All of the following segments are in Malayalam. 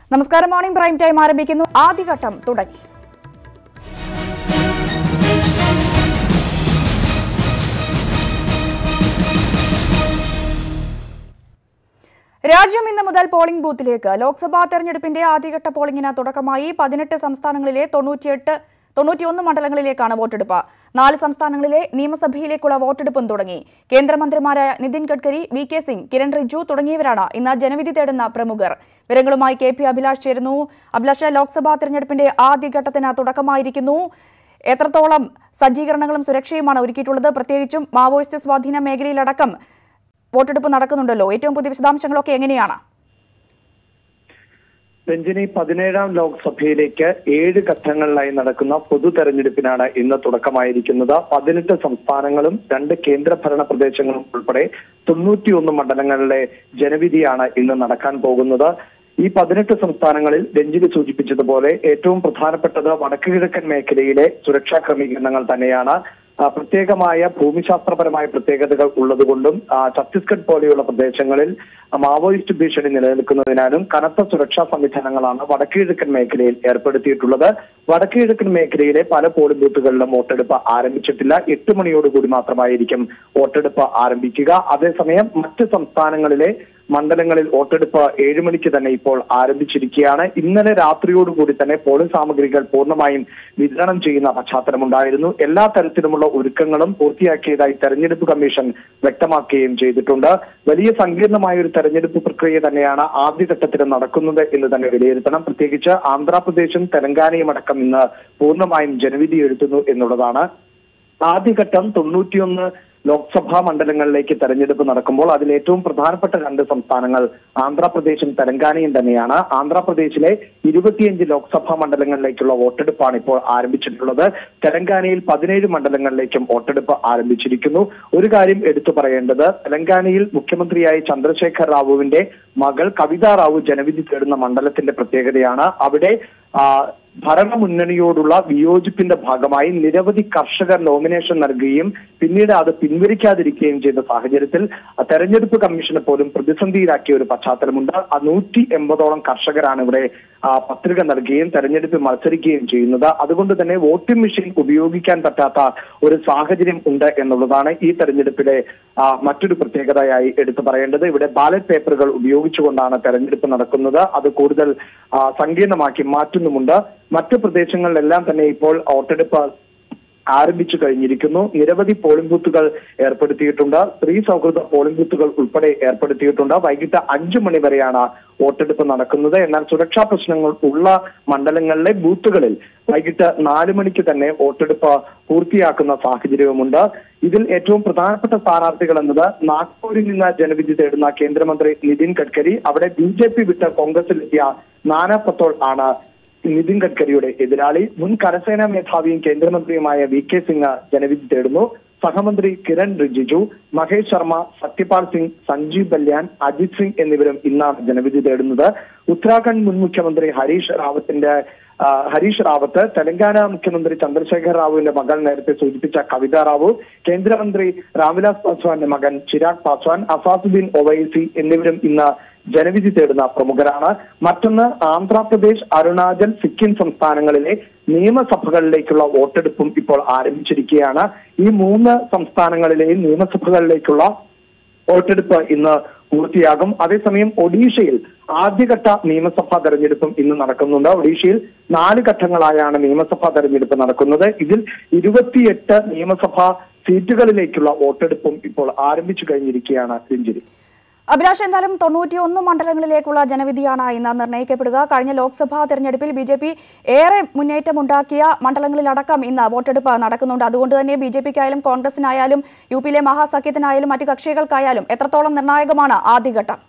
നമസ്കാരം മോർണിംഗ് പ്രൈം ടൈം ആരംഭിക്കുന്നു ആദ്യഘട്ടം തുടങ്ങി രാജ്യം ഇന്ന് മുതൽ പോളിംഗ് ബൂത്തിലേക്ക് ലോക്സഭാ തെരഞ്ഞെടുപ്പിന്റെ ആദ്യഘട്ട പോളിംഗിന് തുടക്കമായി പതിനെട്ട് സംസ്ഥാനങ്ങളിലെ തൊണ്ണൂറ്റിയെട്ട് തൊണ്ണൂറ്റിയൊന്ന് മണ്ഡലങ്ങളിലേക്കാണ് വോട്ടെടുപ്പ് നാല് സംസ്ഥാനങ്ങളിലെ നിയമസഭയിലേക്കുള്ള വോട്ടെടുപ്പും തുടങ്ങി കേന്ദ്രമന്ത്രിമാരായ നിതിൻ ഗഡ്കരി വി കെ സിംഗ് കിരൺ റിജ്ജു തുടങ്ങിയവരാണ് ഇന്ന് ജനവിധി തേടുന്ന പ്രമുഖർ വിവരങ്ങളുമായി കെ പി അഭിലാഷ് ചേരുന്നു അഭിലാഷ് ലോക്സഭാ തെരഞ്ഞെടുപ്പിന്റെ ആദ്യഘട്ടത്തിന് തുടക്കമായിരിക്കുന്നു എത്രത്തോളം സജ്ജീകരണങ്ങളും സുരക്ഷയുമാണ് ഒരുക്കിയിട്ടുള്ളത് പ്രത്യേകിച്ചും മാവോയിസ്റ്റ് സ്വാധീന മേഖലയിലടക്കം വോട്ടെടുപ്പ് നടക്കുന്നുണ്ടല്ലോ ഏറ്റവും പുതിയ വിശദാംശങ്ങളൊക്കെ എങ്ങനെയാണ് രഞ്ജിനി പതിനേഴാം ലോക്സഭയിലേക്ക് ഏഴ് ഘട്ടങ്ങളിലായി നടക്കുന്ന പൊതു തെരഞ്ഞെടുപ്പിനാണ് ഇന്ന് തുടക്കമായിരിക്കുന്നത് പതിനെട്ട് സംസ്ഥാനങ്ങളും രണ്ട് കേന്ദ്രഭരണ പ്രദേശങ്ങളും ഉൾപ്പെടെ തൊണ്ണൂറ്റിയൊന്ന് മണ്ഡലങ്ങളിലെ ജനവിധിയാണ് ഇന്ന് നടക്കാൻ പോകുന്നത് ഈ പതിനെട്ട് സംസ്ഥാനങ്ങളിൽ രഞ്ജിനി സൂചിപ്പിച്ചതുപോലെ ഏറ്റവും പ്രധാനപ്പെട്ടത് വടക്കു കിഴക്കൻ മേഖലയിലെ സുരക്ഷാ ക്രമീകരണങ്ങൾ തന്നെയാണ് ആ, പ്രത്യേകമായ ഭൂമിശാസ്ത്രപരമായ പ്രത്യേകതകൾ ഉള്ളതുകൊണ്ടും ആ, ഛത്തീസ്ഗഡ് പോലെയുള്ള പ്രദേശങ്ങളിൽ മാവോയിസ്റ്റ് ഭീഷണി നിലനിൽക്കുന്നതിനാലും കനത്ത സുരക്ഷാ സംവിധാനങ്ങളാണ് വടക്കു കിഴക്കൻ മേഖലയിൽ ഏർപ്പെടുത്തിയിട്ടുള്ളത് വടക്കു കിഴക്കൻ മേഖലയിലെ പല പോളിംഗ് ബൂത്തുകളിലും വോട്ടെടുപ്പ് ആരംഭിച്ചിട്ടില്ല എട്ട് മണിയോടുകൂടി മാത്രമായിരിക്കും വോട്ടെടുപ്പ് ആരംഭിക്കുക അതേസമയം മറ്റ് സംസ്ഥാനങ്ങളിലെ മണ്ഡലങ്ങളിൽ വോട്ടെടുപ്പ് ഏഴ് മണിക്ക് തന്നെ ഇപ്പോൾ ആരംഭിച്ചിരിക്കുകയാണ് ഇന്നലെ രാത്രിയോടുകൂടി തന്നെ പോളിംഗ് സാമഗ്രികൾ പൂർണ്ണമായും വിതരണം ചെയ്യുന്ന പശ്ചാത്തലമുണ്ടായിരുന്നു എല്ലാ തരത്തിലുമുള്ള ഒരുക്കങ്ങളും പൂർത്തിയാക്കിയതായി തെരഞ്ഞെടുപ്പ് കമ്മീഷൻ വ്യക്തമാക്കുകയും ചെയ്തിട്ടുണ്ട് വലിയ സങ്കീർണമായ ഒരു തെരഞ്ഞെടുപ്പ് പ്രക്രിയ തന്നെയാണ് ആദ്യഘട്ടത്തിൽ നടക്കുന്നത് എന്ന് തന്നെ വിലയിരുത്തണം പ്രത്യേകിച്ച് ആന്ധ്രാപ്രദേശും തെലങ്കാനയും അടക്കം ഇന്ന് പൂർണ്ണമായും ജനവിധി എഴുതുന്നു എന്നുള്ളതാണ് ആദ്യഘട്ടം തൊണ്ണൂറ്റിയൊന്ന് ലോക്സഭാ മണ്ഡലങ്ങളിലേക്ക് തെരഞ്ഞെടുപ്പ് നടക്കുമ്പോൾ അതിൽ ഏറ്റവും പ്രധാനപ്പെട്ട രണ്ട് സംസ്ഥാനങ്ങൾ ആന്ധ്രാപ്രദേശും തെലങ്കാനയും തന്നെയാണ് ആന്ധ്രാപ്രദേശിലെ ഇരുപത്തിയഞ്ച് ലോക്സഭാ മണ്ഡലങ്ങളിലേക്കുള്ള വോട്ടെടുപ്പാണ് ഇപ്പോൾ ആരംഭിച്ചിട്ടുള്ളത് തെലങ്കാനയിൽ പതിനേഴ് മണ്ഡലങ്ങളിലേക്കും വോട്ടെടുപ്പ് ആരംഭിച്ചിരിക്കുന്നു ഒരു കാര്യം എടുത്തു പറയേണ്ടത് തെലങ്കാനയിൽ മുഖ്യമന്ത്രിയായി ചന്ദ്രശേഖർ റാവുവിന്റെ മകൾ കവിത റാവു ജനവിധി തേടുന്ന മണ്ഡലത്തിന്റെ പ്രത്യേകതയാണ് അവിടെ ആ, ഭരണമുന്നണിയോടുള്ള വിയോജിപ്പിന്റെ ഭാഗമായി നിരവധി കർഷകർ നോമിനേഷൻ നൽകുകയും പിന്നീട് അത് പിൻവലിക്കാതിരിക്കുകയും ചെയ്ത സാഹചര്യത്തിൽ ആ തെരഞ്ഞെടുപ്പ് കമ്മീഷനെ പോലും പ്രതിസന്ധിയിലാക്കിയ ഒരു പശ്ചാത്തലമുണ്ട് ആ നൂറ്റി എൺപതോളം കർഷകരാണ് ഇവിടെ ആ, പത്രിക നൽകുകയും തെരഞ്ഞെടുപ്പിൽ മത്സരിക്കുകയും ചെയ്യുന്നത് അതുകൊണ്ട് തന്നെ വോട്ടിംഗ് മെഷീൻ ഉപയോഗിക്കാൻ പറ്റാത്ത ഒരു സാഹചര്യം ഉണ്ട് എന്നുള്ളതാണ് ഈ തെരഞ്ഞെടുപ്പിലെ ആ, മറ്റൊരു പ്രത്യേകതയായി എടുത്തു പറയേണ്ടത് ഇവിടെ ബാലറ്റ് പേപ്പറുകൾ ഉപയോഗിച്ചുകൊണ്ടാണ് തെരഞ്ഞെടുപ്പ് നടക്കുന്നത് അത് കൂടുതൽ ആ, സങ്കീർണമാക്കി മാറ്റുന്നുമുണ്ട് മറ്റു പ്രദേശങ്ങളിലെല്ലാം തന്നെ ഇപ്പോൾ വോട്ടെടുപ്പ് ആരംഭിച്ചു കഴിഞ്ഞിരിക്കുന്നു നിരവധി പോളിംഗ് ബൂത്തുകൾ ഏർപ്പെടുത്തിയിട്ടുണ്ട് സ്ത്രീ സൗഹൃദ പോളിംഗ് ബൂത്തുകൾ ഉൾപ്പെടെ ഏർപ്പെടുത്തിയിട്ടുണ്ട് വൈകിട്ട് അഞ്ചു മണി വരെയാണ് വോട്ടെടുപ്പ് നടക്കുന്നത് എന്നാൽ സുരക്ഷാ പ്രശ്നങ്ങൾ ഉള്ള മണ്ഡലങ്ങളിലെ ബൂത്തുകളിൽ വൈകിട്ട് നാല് മണിക്ക് തന്നെ വോട്ടെടുപ്പ് പൂർത്തിയാക്കുന്ന സാഹചര്യവുമുണ്ട് ഇതിൽ ഏറ്റവും പ്രധാനപ്പെട്ട സ്ഥാനാർത്ഥികൾ എന്നത് നാഗ്പൂരിൽ നിന്ന് ജനവിധി തേടുന്ന കേന്ദ്രമന്ത്രി നിതിൻ ഗഡ്കരി അവിടെ ബി ജെ പി വിട്ട് കോൺഗ്രസിലെത്തിയ നാനാ പത്തോൾ ആണ് നിതിൻ ഗഡ്കരിയുടെ എതിരാളി മുൻ കരസേനാ മേധാവിയും കേന്ദ്രമന്ത്രിയുമായ വി കെ സിംഗ് ജനവിധി തേടുന്നു സഹമന്ത്രി കിരൺ റിജിജു മഹേഷ് ശർമ്മ സത്യപാൽ സിംഗ് സഞ്ജീവ് ബല്യാൻ അജിത് സിംഗ് എന്നിവരും ഇന്നാണ് ജനവിധി തേടുന്നത് ഉത്തരാഖണ്ഡ് മുൻ മുഖ്യമന്ത്രി ഹരീഷ് റാവത്തിന്റെ ആ, ഹരീഷ് റാവത്ത് തെലങ്കാന മുഖ്യമന്ത്രി ചന്ദ്രശേഖർ റാവുവിന്റെ മകൾ നേരത്തെ സൂചിപ്പിച്ച കവിത റാവു കേന്ദ്രമന്ത്രി രാംവിലാസ് പാസ്വാന്റെ മകൻ ചിരാഗ് പാസ്വാൻ അസാസുദ്ദീൻ ഒവൈസി എന്നിവരും ഇന്ന് ജനവിധി തേടുന്ന പ്രമുഖരാണ് മറ്റൊന്ന് ആന്ധ്രാപ്രദേശ് അരുണാചൽ സിക്കിം സംസ്ഥാനങ്ങളിലെ നിയമസഭകളിലേക്കുള്ള വോട്ടെടുപ്പും ഇപ്പോൾ ആരംഭിച്ചിരിക്കുകയാണ് ഈ മൂന്ന് സംസ്ഥാനങ്ങളിലെയും നിയമസഭകളിലേക്കുള്ള വോട്ടെടുപ്പ് ഇന്ന് പൂർത്തിയാകും അതേസമയം ഒഡീഷയിൽ ആദ്യഘട്ട നിയമസഭാ തെരഞ്ഞെടുപ്പും ഇന്ന് നടക്കുന്നുണ്ട് ഒഡീഷയിൽ നാല് ഘട്ടങ്ങളായാണ് നിയമസഭാ തെരഞ്ഞെടുപ്പ് നടക്കുന്നത് ഇതിൽ ഇരുപത്തിയെട്ട് നിയമസഭാ സീറ്റുകളിലേക്കുള്ള വോട്ടെടുപ്പും ഇപ്പോൾ ആരംഭിച്ചു കഴിഞ്ഞിരിക്കുകയാണ് രഞ്ജിനി അഭിലാഷ് എന്തായാലും തൊണ്ണൂറ്റിയൊന്ന് മണ്ഡലങ്ങളിലേക്കുള്ള ജനവിധിയാണ് ഇന്ന് നിർണ്ണയിക്കപ്പെടുക കഴിഞ്ഞ ലോക്സഭാ തെരഞ്ഞെടുപ്പിൽ ബി ജെ പി ഏറെ മുന്നേറ്റമുണ്ടാക്കിയ മണ്ഡലങ്ങളിലടക്കം ഇന്ന് വോട്ടെടുപ്പ് നടക്കുന്നുണ്ട് അതുകൊണ്ട് തന്നെ ബി ജെ പിക്കായാലും കോൺഗ്രസിനായാലും യു പിയിലെ മഹാസഖ്യത്തിനായാലും മറ്റ് കക്ഷികൾക്കായാലും എത്രത്തോളം നിർണായകമാണ് ആദ്യഘട്ടം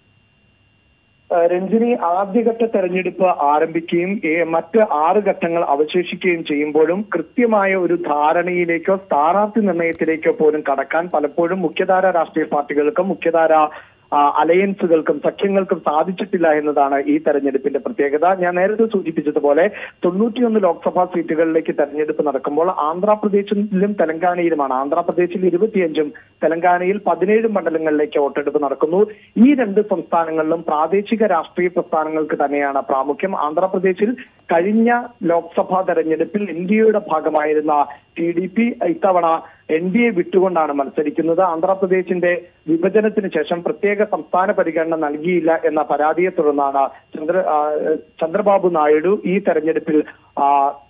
ആ, രഞ്ജിനി ആദ്യഘട്ട തെരഞ്ഞെടുപ്പ് ആരംഭിക്കുകയും ഏ- മറ്റ് ആറ് ഘട്ടങ്ങൾ അവശേഷിക്കുകയും ചെയ്യുമ്പോഴും കൃത്യമായ ഒരു ധാരണയിലേക്കോ സ്ഥാനാർത്ഥി നിർണയത്തിലേക്കോ പോലും കടക്കാൻ പലപ്പോഴും മുഖ്യധാര രാഷ്ട്രീയ പാർട്ടികൾക്കും മുഖ്യധാര ആ, അലയൻസുകൾക്കും സഖ്യങ്ങൾക്കും സാധിച്ചിട്ടില്ല എന്നതാണ് ഈ തെരഞ്ഞെടുപ്പിന്റെ പ്രത്യേകത ഞാൻ നേരത്തെ സൂചിപ്പിച്ചതുപോലെ തൊണ്ണൂറ്റിയൊന്ന് ലോക്സഭാ സീറ്റുകളിലേക്ക് തെരഞ്ഞെടുപ്പ് നടക്കുമ്പോൾ ആന്ധ്രാപ്രദേശിലും തെലങ്കാനയിലുമാണ് ആന്ധ്രാപ്രദേശിൽ ഇരുപത്തിയഞ്ചും തെലങ്കാനയിൽ പതിനേഴ് മണ്ഡലങ്ങളിലേക്ക് വോട്ടെടുപ്പ് നടക്കുന്നു ഈ രണ്ട് സംസ്ഥാനങ്ങളിലും പ്രാദേശിക രാഷ്ട്രീയ പ്രസ്ഥാനങ്ങൾക്ക് തന്നെയാണ് പ്രാമുഖ്യം ആന്ധ്രാപ്രദേശിൽ കഴിഞ്ഞ ലോക്സഭാ തെരഞ്ഞെടുപ്പിൽ എൻ ഡി എയുടെ ഭാഗമായിരുന്ന ടി ഡി പി ഇത്തവണ എൻ ഡി എ വിട്ടുകൊണ്ടാണ് മത്സരിക്കുന്നത് ആന്ധ്രാപ്രദേശിന്റെ വിഭജനത്തിന് ശേഷം പ്രത്യേക സംസ്ഥാന പരിഗണന നൽകിയില്ല എന്ന പരാതിയെ തുടർന്നാണ് ചന്ദ്ര ആ, ചന്ദ്രബാബു നായിഡു ഈ തെരഞ്ഞെടുപ്പിൽ ആ,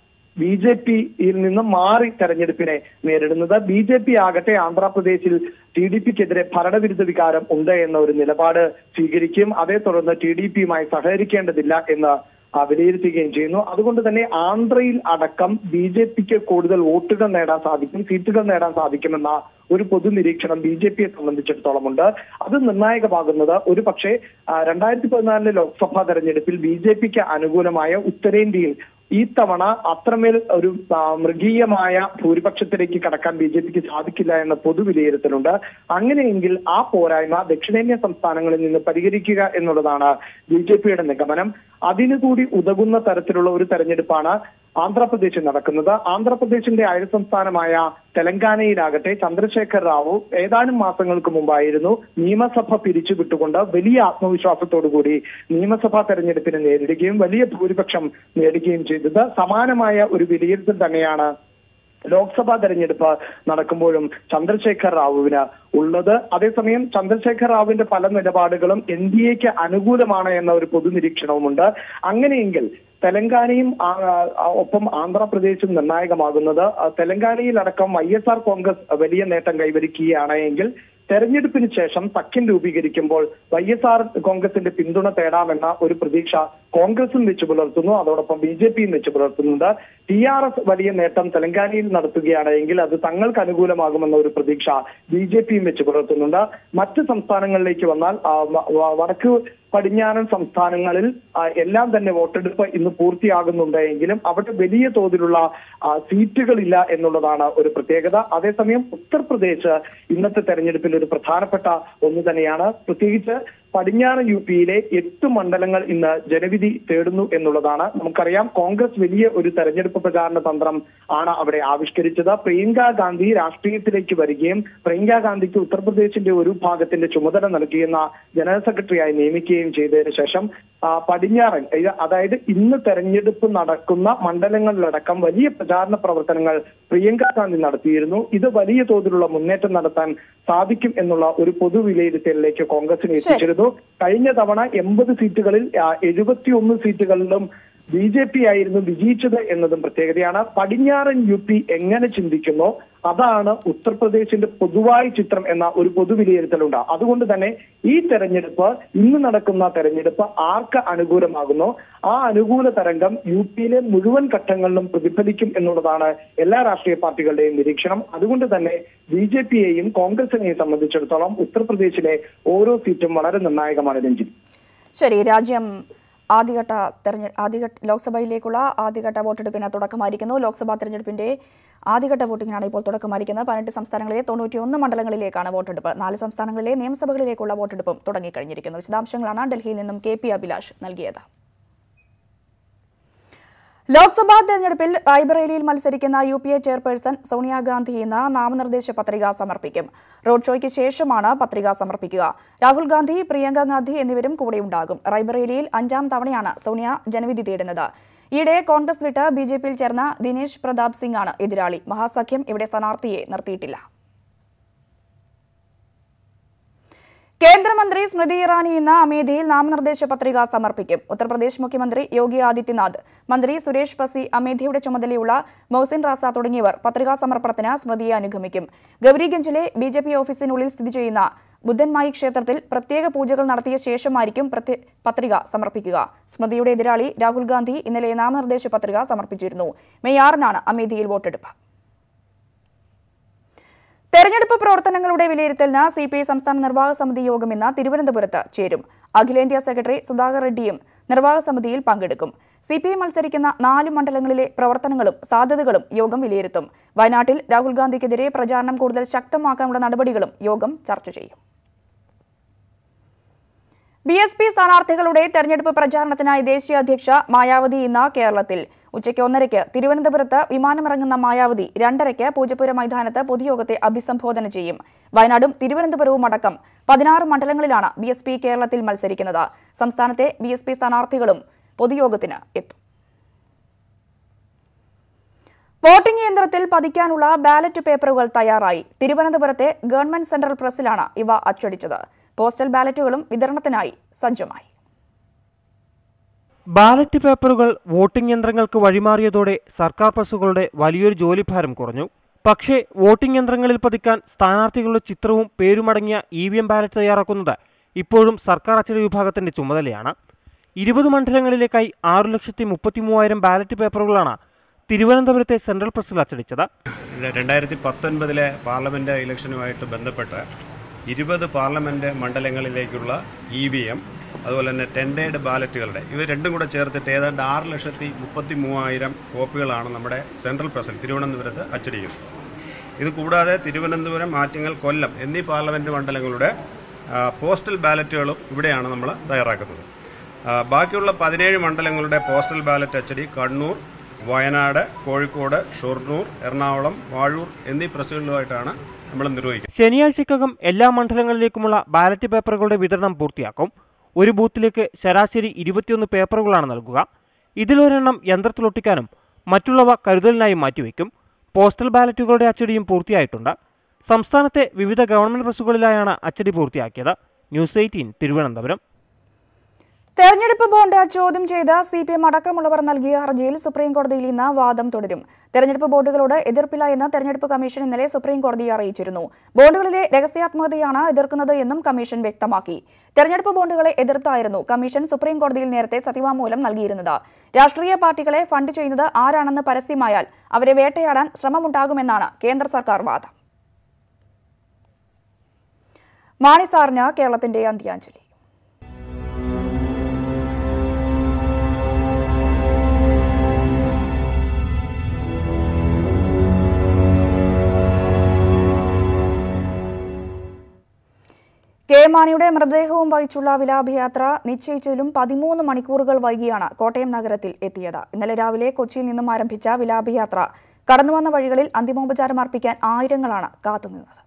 ബി ജെ പിയിൽ നിന്ന് മാറി തെരഞ്ഞെടുപ്പിനെ നേരിടുന്നത് ബി ജെ പി ആകട്ടെ ആന്ധ്രാപ്രദേശിൽ ടി ഡി പിക്കെതിരെ ഭരണവിരുദ്ധ വികാരം ഉണ്ട് എന്ന ഒരു നിലപാട് സ്വീകരിക്കുകയും അതേ തുടർന്ന് ടി ഡി പിയുമായി സഹകരിക്കേണ്ടതില്ല എന്ന് ആ, വിലയിരുത്തുകയും ചെയ്യുന്നു അതുകൊണ്ട് തന്നെ ആന്ധ്രയിൽ അടക്കം ബി ജെ പിക്ക് കൂടുതൽ വോട്ടുകൾ നേടാൻ സാധിക്കും സീറ്റുകൾ നേടാൻ സാധിക്കുമെന്ന ഒരു പൊതു നിരീക്ഷണം ബി ജെ പിയെ സംബന്ധിച്ചിടത്തോളം ഉണ്ട് അത് നിർണായകമാകുന്നത് ഒരു പക്ഷേ രണ്ടായിരത്തി പതിനാലിലെ ലോക്സഭാ തെരഞ്ഞെടുപ്പിൽ ബി ജെ പിക്ക് അനുകൂലമായ ഉത്തരേന്ത്യയിൽ ഈ തവണ അത്രമേൽ ഒരു ആ, മൃഗീയമായ ഭൂരിപക്ഷത്തിലേക്ക് കടക്കാൻ ബി ജെ പിക്ക് സാധിക്കില്ല എന്ന പൊതു വിലയിരുത്തലുണ്ട് അങ്ങനെയെങ്കിൽ ആ പോരായ്മ ദക്ഷിണേന്ത്യൻ സംസ്ഥാനങ്ങളിൽ നിന്ന് പരിഹരിക്കുക എന്നുള്ളതാണ് ബി ജെ പിയുടെ നിഗമനം അതിനു കൂടി ഉതകുന്ന തരത്തിലുള്ള ഒരു തെരഞ്ഞെടുപ്പാണ് ആന്ധ്രാപ്രദേശിൽ നടക്കുന്നത് ആന്ധ്രാപ്രദേശിന്റെ അയൽ സംസ്ഥാനമായ തെലങ്കാനയിലാകട്ടെ ചന്ദ്രശേഖർ റാവു ഏതാനും മാസങ്ങൾക്ക് മുമ്പായിരുന്നു നിയമസഭ പിരിച്ചുവിട്ടുകൊണ്ട് വലിയ ആത്മവിശ്വാസത്തോടു കൂടി നിയമസഭാ തെരഞ്ഞെടുപ്പിനെ നേരിടുകയും വലിയ ഭൂരിപക്ഷം നേടുകയും ചെയ്തത് സമാനമായ ഒരു വിലയിരുത്തൽ തന്നെയാണ് ലോക്സഭാ തെരഞ്ഞെടുപ്പ് നടക്കുമ്പോഴും ചന്ദ്രശേഖർ റാവുവിന് ഉള്ളത് അതേസമയം ചന്ദ്രശേഖർ റാവുവിന്റെ പല നിലപാടുകളും എൻ ഡി എക്ക് അനുകൂലമാണ് എന്ന ഒരു പൊതു നിരീക്ഷണവുമുണ്ട് അങ്ങനെയെങ്കിൽ തെലങ്കാനയും ആ, ആ, ഒപ്പം ആന്ധ്രാപ്രദേശും നിർണായകമാകുന്നത് ആ, തെലങ്കാനയിൽ അടക്കം വൈ എസ് ആർ കോൺഗ്രസ് വലിയ നേട്ടം കൈവരിക്കുകയാണ് എങ്കിൽ തെരഞ്ഞെടുപ്പിന് ശേഷം സഖ്യം രൂപീകരിക്കുമ്പോൾ വൈ എസ് ആർ കോൺഗ്രസിന്റെ പിന്തുണ തേടാമെന്ന ഒരു പ്രതീക്ഷ കോൺഗ്രസും വെച്ച് പുലർത്തുന്നു അതോടൊപ്പം ബി ജെ പിയും വെച്ച് പുലർത്തുന്നുണ്ട് ടി ആർ എസ് വലിയ നേട്ടം തെലങ്കാനയിൽ നടത്തുകയാണ് എങ്കിൽ അത് തങ്ങൾക്ക് അനുകൂലമാകുമെന്ന ഒരു പ്രതീക്ഷ ബി ജെ പിയും വെച്ച് പുലർത്തുന്നുണ്ട് മറ്റ് സംസ്ഥാനങ്ങളിലേക്ക് വന്നാൽ ആ, വ- വ- വടക്ക് പടിഞ്ഞാറൻ സംസ്ഥാനങ്ങളിൽ ആ, എല്ലാം തന്നെ വോട്ടെടുപ്പ് ഇന്ന് പൂർത്തിയാകുന്നുണ്ട് എങ്കിലും അവിടെ വലിയ തോതിലുള്ള ആ, സീറ്റുകളില്ല എന്നുള്ളതാണ് ഒരു പ്രത്യേകത അതേസമയം ഉത്തർപ്രദേശ് ഇന്നത്തെ തെരഞ്ഞെടുപ്പിൽ ഒരു പ്രധാനപ്പെട്ട ഒന്ന് തന്നെയാണ് പ്രത്യേകിച്ച് പടിഞ്ഞാറൻ യു പിയിലെ എട്ട് മണ്ഡലങ്ങൾ ഇന്ന് ജനവിധി തേടുന്നു എന്നുള്ളതാണ് നമുക്കറിയാം കോൺഗ്രസ് വലിയ ഒരു തെരഞ്ഞെടുപ്പ് പ്രചാരണ തന്ത്രം ആണ് അവിടെ ആവിഷ്കരിച്ചത് പ്രിയങ്ക ഗാന്ധി രാഷ്ട്രീയത്തിലേക്ക് വരികയും പ്രിയങ്ക ഗാന്ധിക്ക് ഉത്തർപ്രദേശിന്റെ ഒരു ഭാഗത്തിന്റെ ചുമതല നൽകിയെന്ന ജനറൽ സെക്രട്ടറിയായി നിയമിക്കുകയും ചെയ്തതിനു ശേഷം ആ, പടിഞ്ഞാറൻ ഇത് അതായത് ഇന്ന് തെരഞ്ഞെടുപ്പ് നടക്കുന്ന മണ്ഡലങ്ങളിലടക്കം വലിയ പ്രചാരണ പ്രവർത്തനങ്ങൾ പ്രിയങ്ക ഗാന്ധി നടത്തിയിരുന്നു ഇത് വലിയ തോതിലുള്ള മുന്നേറ്റം നടത്താൻ സാധിക്കും എന്നുള്ള ഒരു പൊതു വിലയിരുത്തലിലേക്ക് കോൺഗ്രസിനെ എത്തിച്ചിരുന്നു കഴിഞ്ഞ തവണ എൺപത് സീറ്റുകളിൽ എഴുപത്തിയൊന്ന് സീറ്റുകളിലും ബി ജെ പി ആയിരുന്നു വിജയിച്ചത് എന്നതും പ്രത്യേകതയാണ് പടിഞ്ഞാറൻ യു പി എങ്ങനെ ചിന്തിക്കുന്നോ അതാണ് ഉത്തർപ്രദേശിന്റെ പൊതുവായ ചിത്രം എന്ന ഒരു പൊതു വിലയിരുത്തലുണ്ട് അതുകൊണ്ട് തന്നെ ഈ തെരഞ്ഞെടുപ്പ് ഇന്ന് നടക്കുന്ന തെരഞ്ഞെടുപ്പ് ആർക്ക് അനുകൂലമാകുന്നോ ആ അനുകൂല തരംഗം യു പിയിലെ മുഴുവൻ ഘട്ടങ്ങളിലും പ്രതിഫലിക്കും എന്നുള്ളതാണ് എല്ലാ രാഷ്ട്രീയ പാർട്ടികളുടെയും നിരീക്ഷണം അതുകൊണ്ട് തന്നെ ബി ജെ പിയെയും കോൺഗ്രസിനെയും സംബന്ധിച്ചിടത്തോളം ഉത്തർപ്രദേശിലെ ഓരോ സീറ്റും വളരെ നിർണായകമാണ് രഞ്ജിത്ത് ശരി രാജ്യം ആദ്യഘട്ട തെരഞ്ഞെ ആദ്യഘട്ട ലോക്സഭയിലേക്കുള്ള ആദ്യഘട്ട വോട്ടെടുപ്പിന് തുടക്കമായിരിക്കുന്നു ലോക്സഭാ തെരഞ്ഞെടുപ്പിന്റെ ആദ്യഘട്ട വോട്ടിങ്ങിനാണ് ഇപ്പോൾ തുടക്കമായിരിക്കുന്നത് പതിനെട്ട് സംസ്ഥാനങ്ങളിലെ തൊണ്ണൂറ്റിയൊന്ന് മണ്ഡലങ്ങളിലേക്കാണ് വോട്ടെടുപ്പ് നാല് സംസ്ഥാനങ്ങളിലെ നിയമസഭകളിലേക്കുള്ള വോട്ടെടുപ്പും തുടങ്ങിക്കഴിഞ്ഞിരിക്കുന്നു വിശദാംശങ്ങളാണ് ഡൽഹിയിൽ നിന്നും കെ പി അഭിലാഷ് നൽകിയത് ലോക്സഭാ തെരഞ്ഞെടുപ്പിൽ റായ്ബറേലിയിൽ മത്സരിക്കുന്ന U P A chairperson Sonia Gandhi ഇന്ന് നാമനിർദ്ദേശ പത്രിക സമർപ്പിക്കും റോഡ് ഷോയ്ക്ക് ശേഷമാണ് പത്രിക സമർപ്പിക്കുക രാഹുൽ ഗാന്ധി പ്രിയങ്ക ഗാന്ധി എന്നിവരും കൂടെയുണ്ടാകും റായ്ബറേലിയിൽ അഞ്ചാം തവണയാണ് സോണിയ ജനവിധി തേടുന്നത് ഈയിടെ കോൺഗ്രസ് വിട്ട് ബി ജെ പിയിൽ ചേർന്ന ദിനേശ് പ്രതാപ് സിംഗ് ആണ് എതിരാളി മഹാസഖ്യം ഇവിടെ സ്ഥാനാർത്ഥിയെ നിർത്തിയിട്ടില്ല കേന്ദ്രമന്ത്രി സ്മൃതി ഇറാനി ഇന്ന് അമേഠിയിൽ നാമനിർദ്ദേശ പത്രിക സമർപ്പിക്കും ഉത്തർപ്രദേശ് മുഖ്യമന്ത്രി യോഗി ആദിത്യനാഥ് മന്ത്രി സുരേഷ് പസി അമേഠിയുടെ ചുമതലയുള്ള മൊഹസിൻ റാസ തുടങ്ങിയവർ പത്രികാ സമർപ്പണത്തിന് സ്മൃതിയെ അനുഗമിക്കും ഗൌരിഗഞ്ചിലെ ബി ജെ പി ഓഫീസിനുള്ളിൽ സ്ഥിതി ചെയ്യുന്ന ബുദ്ധൻമായി ക്ഷേത്രത്തിൽ പ്രത്യേക പൂജകൾ നടത്തിയ ശേഷമായിരിക്കും പ്രത്യ- പത്രിക സമർപ്പിക്കുക സ്മൃതിയുടെ എതിരാളി രാഹുൽ ഗാന്ധി ഇന്നലെ നാമനിർദ്ദേശ പത്രിക സമർപ്പിച്ചിരുന്നു മെയ് ആറിനാണ് അമേഠിയിൽ വോട്ടെടുപ്പ് തെരഞ്ഞെടുപ്പ് പ്രവർത്തനങ്ങളുടെ വിലയിരുത്തലിന് സി പി ഐ സംസ്ഥാന നിർവാഹക സമിതി യോഗം ഇന്ന് തിരുവനന്തപുരത്ത് ചേരും അഖിലേന്ത്യാ സെക്രട്ടറി സുധാകർ റെഡ്ഡിയും നിർവാഹക സമിതിയിൽ പങ്കെടുക്കും സി പി ഐ മത്സരിക്കുന്ന നാല് മണ്ഡലങ്ങളിലെ പ്രവർത്തനങ്ങളും സാധ്യതകളും യോഗം വിലയിരുത്തും വയനാട്ടിൽ രാഹുൽ ഗാന്ധിക്കെതിരെ പ്രചാരണം കൂടുതൽ ശക്തമാക്കാനുള്ള നടപടികളും യോഗം ചർച്ച ചെയ്യും ബി എസ് പി സ്ഥാനാർത്ഥികളുടെ തെരഞ്ഞെടുപ്പ് പ്രചാരണത്തിനായി ദേശീയ അധ്യക്ഷ മായാവതി ഇന്ന് കേരളത്തിൽ ഉച്ചയ്ക്ക് ഒന്നരയ്ക്ക് തിരുവനന്തപുരത്ത് വിമാനമിറങ്ങുന്ന മായാവതി രണ്ടരയ്ക്ക് പൂജപ്പുര മൈതാനത്ത് പൊതുയോഗത്തെ അഭിസംബോധന ചെയ്യും വയനാടും തിരുവനന്തപുരവും അടക്കം പതിനാറ് മണ്ഡലങ്ങളിലാണ് ബി എസ് പി കേരളത്തിൽ മത്സരിക്കുന്നത് സംസ്ഥാനത്തെ ബി എസ് പി സ്ഥാനാർത്ഥികളും പൊതുയോഗത്തിന് എത്തും വോട്ടിംഗ് യന്ത്രത്തിൽ പതിക്കാനുള്ള ബാലറ്റ് പേപ്പറുകൾ തയ്യാറായി തിരുവനന്തപുരത്തെ ഗവൺമെന്റ് സെൻട്രൽ പ്രസിലാണ് ഇവ അച്ചടിച്ചത് പോസ്റ്റൽ ബാലറ്റുകളും വിതരണത്തിനായി സജ്ജമായി ബാലറ്റ് പേപ്പറുകൾ വോട്ടിംഗ് യന്ത്രങ്ങൾക്ക് വഴിമാറിയതോടെ സർക്കാർ പ്രസ്സുകളുടെ വലിയൊരു ജോലിഭാരം കുറഞ്ഞു പക്ഷേ വോട്ടിംഗ് യന്ത്രങ്ങളിൽ പതിക്കാൻ സ്ഥാനാർത്ഥികളുടെ ചിത്രവും പേരുമടങ്ങിയ ഇ വി എം ബാലറ്റ് തയ്യാറാക്കുന്നത് ഇപ്പോഴും സർക്കാർ അച്ചടി വിഭാഗത്തിന്റെ ചുമതലയാണ് ഇരുപത് മണ്ഡലങ്ങളിലേക്കായി ആറു ലക്ഷത്തി മുപ്പത്തി മൂവായിരം ബാലറ്റ് പേപ്പറുകളാണ് തിരുവനന്തപുരത്തെ സെൻട്രൽ പ്രസ്സിൽ അച്ചടിച്ചത് രണ്ടായിരത്തി പത്തൊൻപതിലെ പാർലമെന്റ് ഇലക്ഷനുമായിട്ട് ബന്ധപ്പെട്ട് ഇരുപത് പാർലമെന്റ് മണ്ഡലങ്ങളിലേക്കുള്ള ഇ വി എം അതുപോലെ തന്നെ ടെൻഡേഡ് ബാലറ്റുകളുടെ ഇവ രണ്ടും കൂടെ ചേർത്തിട്ട് ഏതാണ്ട് ആറ് ലക്ഷത്തി മുപ്പത്തി മൂവായിരം കോപ്പികളാണ് നമ്മുടെ സെൻട്രൽ പ്രസിൽ തിരുവനന്തപുരത്ത് അച്ചടിക്കുന്നത് ഇത് കൂടാതെ തിരുവനന്തപുരം ആറ്റിങ്ങൽ കൊല്ലം എന്നീ പാർലമെന്റ് മണ്ഡലങ്ങളുടെ ആ, പോസ്റ്റൽ ബാലറ്റുകളും ഇവിടെയാണ് നമ്മൾ തയ്യാറാക്കുന്നത് ആ, ബാക്കിയുള്ള പതിനേഴ് മണ്ഡലങ്ങളുടെ പോസ്റ്റൽ ബാലറ്റ് അച്ചടി കണ്ണൂർ വയനാട് കോഴിക്കോട് ഷൊർണൂർ എറണാകുളം വാഴൂർ എന്നീ പ്രസുകളിലുമായിട്ടാണ് നമ്മൾ നിർവഹിക്കുന്നത് ശനിയാഴ്ചക്കകം എല്ലാ മണ്ഡലങ്ങളിലേക്കുമുള്ള ബാലറ്റ് പേപ്പറുകളുടെ വിതരണം പൂർത്തിയാക്കും ഒരു ബൂത്തിലേക്ക് ശരാശരി ഇരുപത്തിയൊന്ന് പേപ്പറുകളാണ് നൽകുക ഇതിലൊരെണ്ണം യന്ത്രത്തിലൊട്ടിക്കാനും മറ്റുള്ളവ കരുതലിനായി മാറ്റിവെക്കും പോസ്റ്റൽ ബാലറ്റുകളുടെ അച്ചടിയും പൂർത്തിയായിട്ടുണ്ട് സംസ്ഥാനത്തെ വിവിധ ഗവൺമെന്റ് പ്രസ്സുകളിലായാണ് അച്ചടി പൂർത്തിയാക്കിയത് ന്യൂസ് എയ്റ്റീൻ തിരുവനന്തപുരം തെരഞ്ഞെടുപ്പ് ബോണ്ട് ചോദ്യം ചെയ്ത് സി പി എം അടക്കമുള്ളവർ നൽകിയ ഹർജിയിൽ സുപ്രീം കോടതിയിൽ ഇന്ന് വാദം തുടരും തെരഞ്ഞെടുപ്പ് ബോർഡുകളോട് എതിർപ്പില്ല എന്ന് തെരഞ്ഞെടുപ്പ് കമ്മീഷൻ ഇന്നലെ സുപ്രീം കോടതിയെ അറിയിച്ചിരുന്നു ബോർഡുകളിലെ രഹസ്യാത്മകതയാണ് എതിർക്കുന്നത് എന്നും കമ്മീഷൻ വ്യക്തമാക്കി തെരഞ്ഞെടുപ്പ് ബോണ്ടുകളെ എതിർത്തായിരുന്നു കമ്മീഷൻ സുപ്രീം കോടതിയിൽ നേരത്തെ സത്യവാങ്മൂലം നൽകിയിരുന്നത് രാഷ്ട്രീയ പാർട്ടികളെ ഫണ്ട് ചെയ്യുന്നത് ആരാണെന്ന് പരസ്യമായാൽ അവരെ വേട്ടയാടാൻ ശ്രമമുണ്ടാകുമെന്നാണ് കേന്ദ്ര സർക്കാർ വാദം മാണി സാറിന് കേരളത്തിന്റെ അന്ത്യാഞ്ജലി കെ മാണിയുടെ മൃതദേഹവും വഹിച്ചുള്ള വിലാപയാത്ര നിശ്ചയിച്ചതിലും പതിമൂന്ന് മണിക്കൂറുകൾ വൈകിയാണ് കോട്ടയം നഗരത്തിൽ എത്തിയത് ഇന്നലെ രാവിലെ കൊച്ചിയിൽ നിന്നും ആരംഭിച്ച വിലാപയാത്ര കടന്നുവന്ന വഴികളിൽ അന്തിമോപചാരം അർപ്പിക്കാൻ ആയിരങ്ങളാണ് കാത്തുനിന്നത്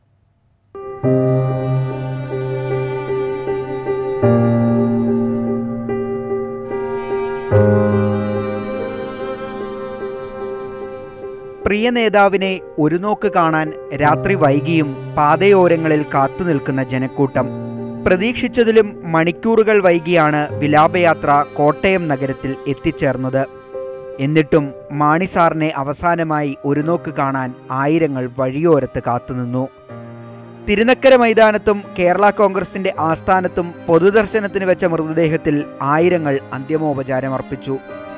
പ്രിയ നേതാവിനെ ഒരു നോക്ക് കാണാൻ രാത്രി വൈകിയും പാതയോരങ്ങളിൽ കാത്തുനിൽക്കുന്ന ജനക്കൂട്ടം പ്രതീക്ഷിച്ചതിലും മണിക്കൂറുകൾ വൈകിയാണ് വിലാപയാത്ര കോട്ടയം നഗരത്തിൽ എത്തിച്ചേർന്നത് എന്നിട്ടും മാണി സാറിനെ അവസാനമായി ഒരു നോക്ക് കാണാൻ ആയിരങ്ങൾ വഴിയോരത്ത് കാത്തുനിന്നു തിരുനക്കര മൈതാനത്തും കേരള കോൺഗ്രസിന്റെ ആസ്ഥാനത്തും പൊതുദർശനത്തിന് വെച്ച മൃതദേഹത്തിൽ ആയിരങ്ങൾ അന്തിമോപചാരമർപ്പിച്ചു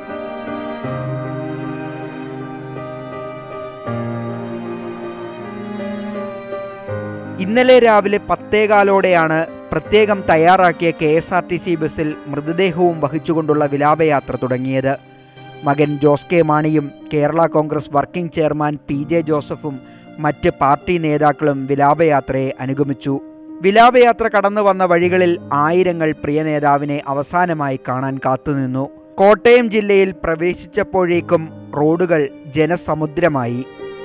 ഇന്നലെ രാവിലെ പത്തേകാലോടെയാണ് പ്രത്യേകം തയ്യാറാക്കിയ K S R T C ബസ്സിൽ മൃതദേഹവും വഹിച്ചുകൊണ്ടുള്ള വിലാപയാത്ര തുടങ്ങിയത് മകൻ ജോസ് കെ മാണിയും Kerala Congress working chairman P J ജോസഫും മറ്റ് പാർട്ടി നേതാക്കളും വിലാപയാത്രയെ അനുഗമിച്ചു വിലാപയാത്ര കടന്നു വന്ന വഴികളിൽ ആയിരങ്ങൾ പ്രിയ നേതാവിനെ അവസാനമായി കാണാൻ കാത്തുനിന്നു കോട്ടയം ജില്ലയിൽ പ്രവേശിച്ചപ്പോഴേക്കും റോഡുകൾ ജനസമുദ്രമായി